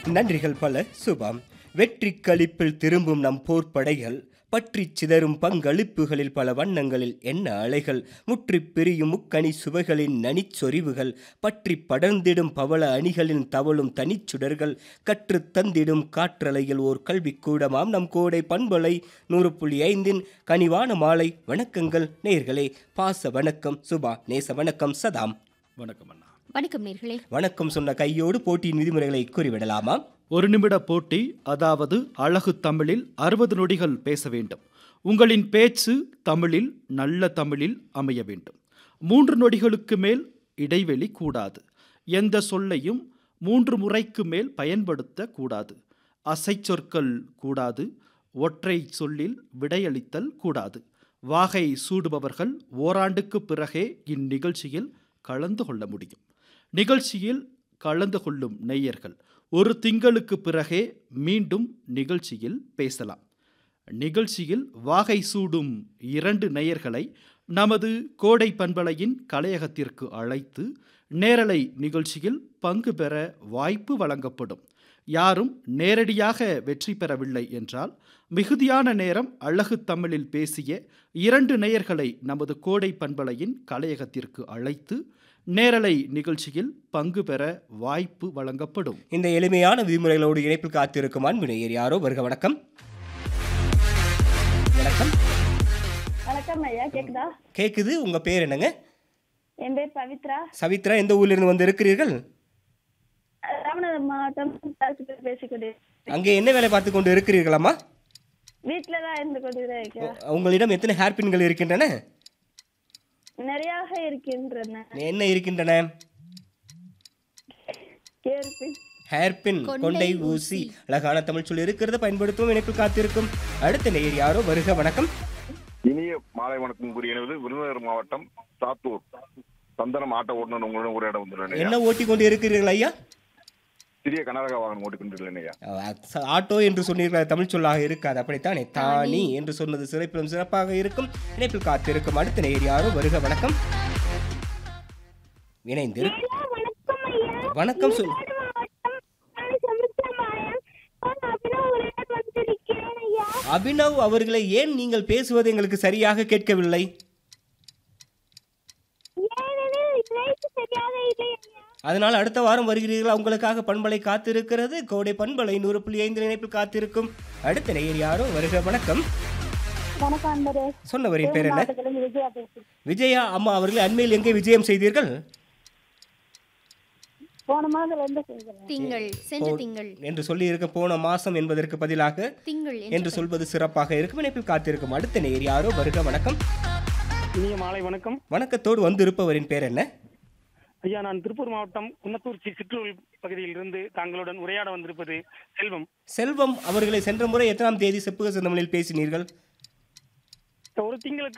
நன்றிகள் பல சுபம் வெற்றி களிப்பில் திரும்பும் நம் போர்ப்படைகள் பற்றிச் சிதறும் பங்களிப்புகளில் பல வண்ணங்களில் என்ன அலைகள் முற்றிப் பிரியும் முக்கணி சுவைகளின் நனிச்சொரிவுகள் பற்றி படர்ந்திடும் பவள அணிகளின் தவழும் தனிச்சுடர்கள் கற்றுத் தந்திடும் காற்றலையில் ஓர் கல்விக்கூடமாம் நம் கோடை பண்பலை நூறு புள்ளி ஐந்தின் கனிவான மாலை வணக்கங்கள் நேர்களே பாச வணக்கம் சுபா நேச வணக்கம் சதாம் வணக்கம் அண்ணா வணக்கம் நேர்களே வணக்கம் சொன்ன கையோடு போட்டியின் விதிமுறைகளை கூறிவிடலாமா ஒரு நிமிட போட்டி அதாவது அழகு தமிழில் அறுபது நொடிகள் பேச வேண்டும் உங்களின் பேச்சு தமிழில் நல்ல தமிழில் அமைய வேண்டும் மூன்று நொடிகளுக்கு மேல் இடைவெளி கூடாது எந்த சொல்லையும் மூன்று முறைக்கு மேல் பயன்படுத்த கூடாது அசைச்சொற்கள் கூடாது ஒற்றை சொல்லில் விடையளித்தல் கூடாது வாகை சூடுபவர்கள் ஓராண்டுக்கு பிறகே இந்நிகழ்ச்சியில் கலந்து கொள்ள முடியும் நிகழ்ச்சியில் கலந்து கொள்ளும் நேயர்கள் ஒரு திங்களுக்கு பிறகே மீண்டும் நிகழ்ச்சியில் பேசலாம் நிகழ்ச்சியில் வாகை சூடும் இரண்டு நேயர்களை நமது கோடை பண்பலையின் கலையகத்திற்கு அழைத்து நேரலை நிகழ்ச்சியில் பங்கு பெற வாய்ப்பு வழங்கப்படும் யாரும் நேரடியாக வெற்றி பெறவில்லை என்றால் மிகுதியான நேரம் அழகு தமிழில் பேசிய இரண்டு நேயர்களை நமது கோடை பண்பலையின் கலையகத்திற்கு அழைத்து நேரலை நிகழ்ச்சியில் பங்கு பெற வாய்ப்பு வழங்கப்படும் இந்த எளிமையான விதிமுறைகளோடு இணைப்பில் காத்திருக்கும் அன்பு நேயர் யாரோ வருக வணக்கம் வணக்கம் வணக்கம் ஐயா கேக்குதா கேக்குது உங்க பேர் என்னங்க என் பேர் பவித்ரா சவித்ரா எந்த ஊர்ல இருந்து வந்து இருக்கிறீர்கள் ராமநாதபுரம் மாவட்டம் பேசிக்கிட்டு பேசிக்கிட்டு அங்கே என்ன வேலை பார்த்து கொண்டு இருக்கிறீர்களாமா வீட்டுல தான் இருந்து கொண்டு இருக்கேன் உங்களிடம் எத்தனை ஹேர்பின்கள் இருக்கின்றன நிறையாக இருக்கின்றன என்ன இருக்கின்றன கேர்பி ஹேர்பின் கொண்டை கொண்டை ஊசி ஊசி. அழகான தமிழ் சொல்லி இருக்கிறத பயன்படுத்துவோம் இணைப்பில் காத்திருக்கும் அடுத்த நேயர் யாரோ வருக வணக்கம் இனிய மாலை வணக்கம் கூறியது விருதுநகர் மாவட்டம் சாத்தூர் சந்தனம் ஆட்டோ ஓட்டுநர் உங்களுடன் ஒரு இடம் வந்துள்ளேன் என்ன ஓட்டி கொண்டு இருக்கிறீர்கள் ஐயா சிறிய கனரக வாகனம் ஓட்டிக்கொண்டிருக்கிறேன் ஐயா அஹ், ஆட்டோ என்று சொன்னீர்கள் தமிழ் சொல்லாக இருக்காது அப்படித்தானே தானி என்று சொன்னது சிறப்பிலும் சிறப்பாக இருக்கும் இணைப்பில் காத்திருக்கும் அடுத்த நேயர் யாரோ வருக வணக்கம் இணைந்து வணக்கம் சொல் அபினவ் அவர்களை ஏன் நீங்கள் பேசுவது எங்களுக்கு சரியாக கேட்கவில்லை அதனால் அடுத்த வாரம் வருகிறீர்கள் உங்களுக்காக பண்பலை காத்திருக்கிறது கோடை பண்பலை நூறு புள்ளி ஐந்து இணைப்பில் காத்திருக்கும் அடுத்த நேயர் யாரோ வருக வணக்கம் வணக்கம் அன்பரே சொன்னவரின் பேர் என்ன மாவட்டத்திலிருந்து விஜயா பேசு விஜயா அம்மா அவர்கள் அண்மையில் எங்கே விஜயம் செய்தீர்கள் போன மாதம் ரெண்டு செய்கிறேன் திங்கள் சென்ற திங்கள் என்று சொல்லி இருக்க போன மாசம் என்பதற்கு பதிலாக திங்கள் என்று சொல்வது சிறப்பாக இருக்கும் இணைப்பில் காத்திருக்கும் அடுத்த நேயர் யாரோ வருக வணக்கம் இனிய மாலை வணக்கம் வணக்கத்தோடு வந்திருப்பவரின் பேர் என்ன ஐயா நான் திருப்பூர் மாவட்டம் குன்னத்தூர் சி- சிற்றூர் பகுதியில் இருந்து தாங்களுடன் உரையாட வந்திருப்பது செல்வம் செல்வம் அவர்களை சென்ற முறை எத்தனாம் தேதி செப்புக சிந்தமனில் பேசினீர்கள் ஒரு திங்களுக்கு